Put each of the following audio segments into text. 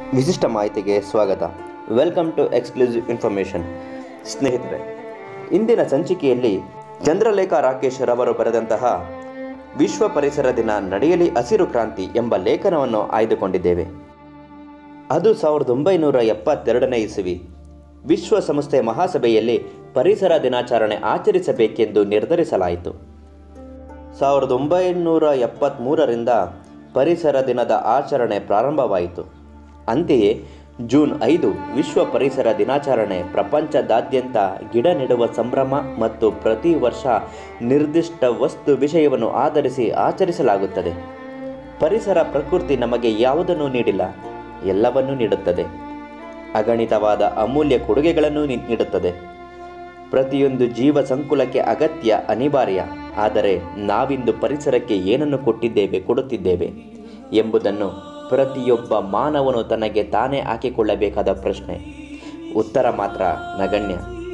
ವಿಶಿಷ್ಟ ಮಾಹಿತಿಗೆ ಸ್ವಾಗತ ವೆಲ್ಕಮ್ ಟು ಎಕ್ಸ್ಕ್ಲೂಸಿವ್ ಇನ್ಫಾರ್ಮೇಷನ್ ಸ್ನೇಹಿತರೆ ಇಂದಿನ ಸಂಚಿಕೆಯಲ್ಲಿ ಚಂದ್ರಲೇಖ ರಾಕೇಶ್ ರವರು ಬರೆದಂತಹ ವಿಶ್ವ ಪರಿಸರ ದಿನ ನಡೆಯಲಿ ಹಸಿರು ಕ್ರಾಂತಿ ಎಂಬ ಲೇಖನವನ್ನು ಆಯ್ದುಕೊಂಡಿದ್ದೇವೆ ಅದು ಸಾವಿರದ ಒಂಬೈನೂರ ಎಪ್ಪತ್ತೆರಡನೇ ಇಸವಿ ವಿಶ್ವಸಂಸ್ಥೆ ಮಹಾಸಭೆಯಲ್ಲಿ ಪರಿಸರ ದಿನಾಚರಣೆ ಆಚರಿಸಬೇಕೆಂದು ನಿರ್ಧರಿಸಲಾಯಿತು ಸಾವಿರದ ಒಂಬೈನೂರ ಎಪ್ಪತ್ತ್ಮೂರರಿಂದ ಪರಿಸರ ದಿನದ ಆಚರಣೆ ಪ್ರಾರಂಭವಾಯಿತು ಅಂತೆಯೇ ಜೂನ್ ಐದು ವಿಶ್ವ ಪರಿಸರ ದಿನಾಚರಣೆ ಪ್ರಪಂಚದಾದ್ಯಂತ ಗಿಡ ನೆಡುವ ಸಂಭ್ರಮ ಮತ್ತು ಪ್ರತಿ ವರ್ಷ ನಿರ್ದಿಷ್ಟ ವಸ್ತು ವಿಷಯವನ್ನು ಆಧರಿಸಿ ಆಚರಿಸಲಾಗುತ್ತದೆ ಪರಿಸರ ಪ್ರಕೃತಿ ನಮಗೆ ಯಾವುದನ್ನೂ ನೀಡಿಲ್ಲ ಎಲ್ಲವನ್ನೂ ನೀಡುತ್ತದೆ ಅಗಣಿತವಾದ ಅಮೂಲ್ಯ ಕೊಡುಗೆಗಳನ್ನು ನೀ- ನೀಡುತ್ತದೆ ಪ್ರತಿಯೊಂದು ಜೀವ ಸಂಕುಲಕ್ಕೆ ಅಗತ್ಯ ಅನಿವಾರ್ಯ ಆದರೆ ನಾವಿಂದು ಪರಿಸರಕ್ಕೆ ಏನನ್ನು ಕೊಟ್ಟಿದ್ದೇವೆ ಕೊಡುತ್ತಿದ್ದೇವೆ ಎಂಬುದನ್ನು ಪ್ರತಿಯೊಬ್ಬ ಮಾನವನು ತನಗೆ ತಾನೇ ಹಾಕಿಕೊಳ್ಳಬೇಕಾದ ಪ್ರಶ್ನೆ ಉತ್ತರ ಮಾತ್ರ ನಗಣ್ಯ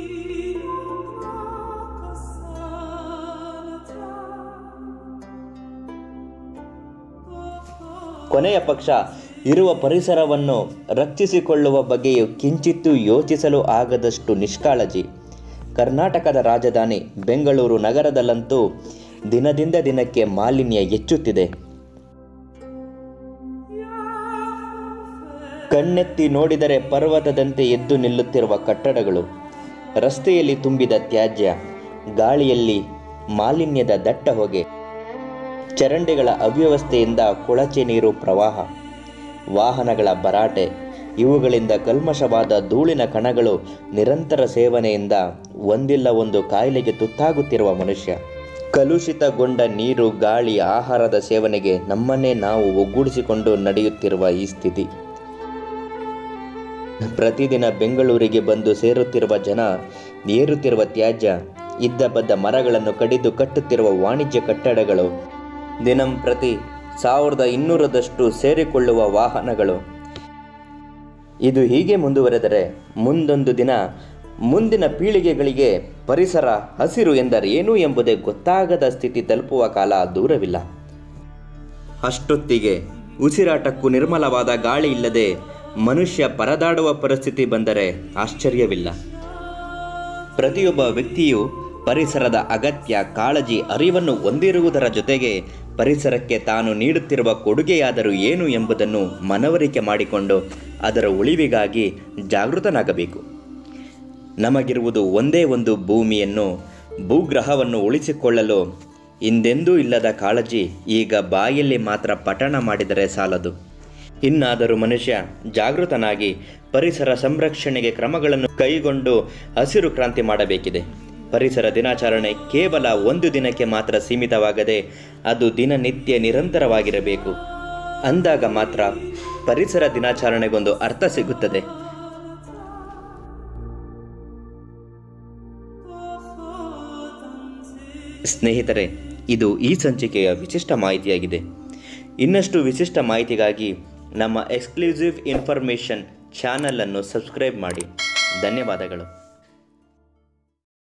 ಕೊನೆಯ ಪಕ್ಷ ಇರುವ ಪರಿಸರವನ್ನು ರಕ್ಷಿಸಿಕೊಳ್ಳುವ ಬಗ್ಗೆಯೂ ಕಿಂಚಿತ್ತೂ ಯೋಚಿಸಲು ಆಗದಷ್ಟು ನಿಷ್ಕಾಳಜಿ ಕರ್ನಾಟಕದ ರಾಜಧಾನಿ ಬೆಂಗಳೂರು ನಗರದಲ್ಲಂತೂ ದಿನದಿಂದ ದಿನಕ್ಕೆ ಮಾಲಿನ್ಯ ಹೆಚ್ಚುತ್ತಿದೆ ಕಣ್ಣೆತ್ತಿ ನೋಡಿದರೆ ಪರ್ವತದಂತೆ ಎದ್ದು ನಿಲ್ಲುತ್ತಿರುವ ಕಟ್ಟಡಗಳು ರಸ್ತೆಯಲ್ಲಿ ತುಂಬಿದ ತ್ಯಾಜ್ಯ ಗಾಳಿಯಲ್ಲಿ ಮಾಲಿನ್ಯದ ದಟ್ಟ ಹೊಗೆ ಚರಂಡಿಗಳ ಅವ್ಯವಸ್ಥೆಯಿಂದ ಕೊಳಚೆ ನೀರು ಪ್ರವಾಹ ವಾಹನಗಳ ಭರಾಟೆ ಇವುಗಳಿಂದ ಕಲ್ಮಶವಾದ ಧೂಳಿನ ಕಣಗಳು ನಿರಂತರ ಸೇವನೆಯಿಂದ ಒಂದಿಲ್ಲ ಒಂದು ಕಾಯಿಲೆಗೆ ತುತ್ತಾಗುತ್ತಿರುವ ಮನುಷ್ಯ ಕಲುಷಿತಗೊಂಡ ನೀರು ಗಾಳಿ ಆಹಾರದ ಸೇವನೆಗೆ ನಮ್ಮನ್ನೇ ನಾವು ಒಗ್ಗೂಡಿಸಿಕೊಂಡು ನಡೆಯುತ್ತಿರುವ ಈ ಸ್ಥಿತಿ ಪ್ರತಿದಿನ ಬೆಂಗಳೂರಿಗೆ ಬಂದು ಸೇರುತ್ತಿರುವ ಜನ ಏರುತ್ತಿರುವ ತ್ಯಾಜ್ಯ ಇದ್ದ ಬದ್ದ ಮರಗಳನ್ನು ಕಡಿದು ಕಟ್ಟುತ್ತಿರುವ ವಾಣಿಜ್ಯ ಕಟ್ಟಡಗಳು ದಿನಂಪ್ರತಿ ಸಾವಿರದ ಇನ್ನೂರದಷ್ಟು ಸೇರಿಕೊಳ್ಳುವ ವಾಹನಗಳು ಇದು ಹೀಗೆ ಮುಂದುವರೆದರೆ ಮುಂದೊಂದು ದಿನ ಮುಂದಿನ ಪೀಳಿಗೆಗಳಿಗೆ ಪರಿಸರ ಹಸಿರು ಎಂದರೆ ಏನು ಎಂಬುದೇ ಗೊತ್ತಾಗದ ಸ್ಥಿತಿ ತಲುಪುವ ಕಾಲ ದೂರವಿಲ್ಲ ಅಷ್ಟೊತ್ತಿಗೆ ಉಸಿರಾಟಕ್ಕೂ ನಿರ್ಮಲವಾದ ಗಾಳಿ ಇಲ್ಲದೆ ಮನುಷ್ಯ ಪರದಾಡುವ ಪರಿಸ್ಥಿತಿ ಬಂದರೆ ಆಶ್ಚರ್ಯವಿಲ್ಲ ಪ್ರತಿಯೊಬ್ಬ ವ್ಯಕ್ತಿಯು ಪರಿಸರದ ಅಗತ್ಯ ಕಾಳಜಿ ಅರಿವನ್ನು ಹೊಂದಿರುವುದರ ಜೊತೆಗೆ ಪರಿಸರಕ್ಕೆ ತಾನು ನೀಡುತ್ತಿರುವ ಕೊಡುಗೆಯಾದರೂ ಏನು ಎಂಬುದನ್ನು ಮನವರಿಕೆ ಮಾಡಿಕೊಂಡು ಅದರ ಉಳಿವಿಗಾಗಿ ಜಾಗೃತನಾಗಬೇಕು ನಮಗಿರುವುದು ಒಂದೇ ಒಂದು ಭೂಮಿಯನ್ನು ಭೂಗ್ರಹವನ್ನು ಉಳಿಸಿಕೊಳ್ಳಲು ಹಿಂದೆಂದೂ ಇಲ್ಲದ ಕಾಳಜಿ ಈಗ ಬಾಯಲ್ಲಿ ಮಾತ್ರ ಪಠಣ ಮಾಡಿದರೆ ಸಾಲದು ಇನ್ನಾದರೂ ಮನುಷ್ಯ ಜಾಗೃತನಾಗಿ ಪರಿಸರ ಸಂರಕ್ಷಣೆಗೆ ಕ್ರಮಗಳನ್ನು ಕೈಗೊಂಡು ಹಸಿರು ಕ್ರಾಂತಿ ಮಾಡಬೇಕಿದೆ ಪರಿಸರ ದಿನಾಚರಣೆ ಕೇವಲ ಒಂದು ದಿನಕ್ಕೆ ಮಾತ್ರ ಸೀಮಿತವಾಗದೆ ಅದು ದಿನನಿತ್ಯ ನಿರಂತರವಾಗಿರಬೇಕು ಅಂದಾಗ ಮಾತ್ರ ಪರಿಸರ ದಿನಾಚರಣೆಗೊಂದು ಅರ್ಥ ಸಿಗುತ್ತದೆ ಸ್ನೇಹಿತರೆ ಇದು ಈ ಸಂಚಿಕೆಯ ವಿಶಿಷ್ಟ ಮಾಹಿತಿಯಾಗಿದೆ ಇನ್ನಷ್ಟು ವಿಶಿಷ್ಟ ಮಾಹಿತಿಗಾಗಿ ನಮ್ಮ ಎಕ್ಸ್ಕ್ಲೂಸಿವ್ ಇನ್ಫಾರ್ಮೇಷನ್ ಚಾನಲನ್ನು ಸಬ್ಸ್ಕ್ರೈಬ್ ಮಾಡಿ ಧನ್ಯವಾದಗಳು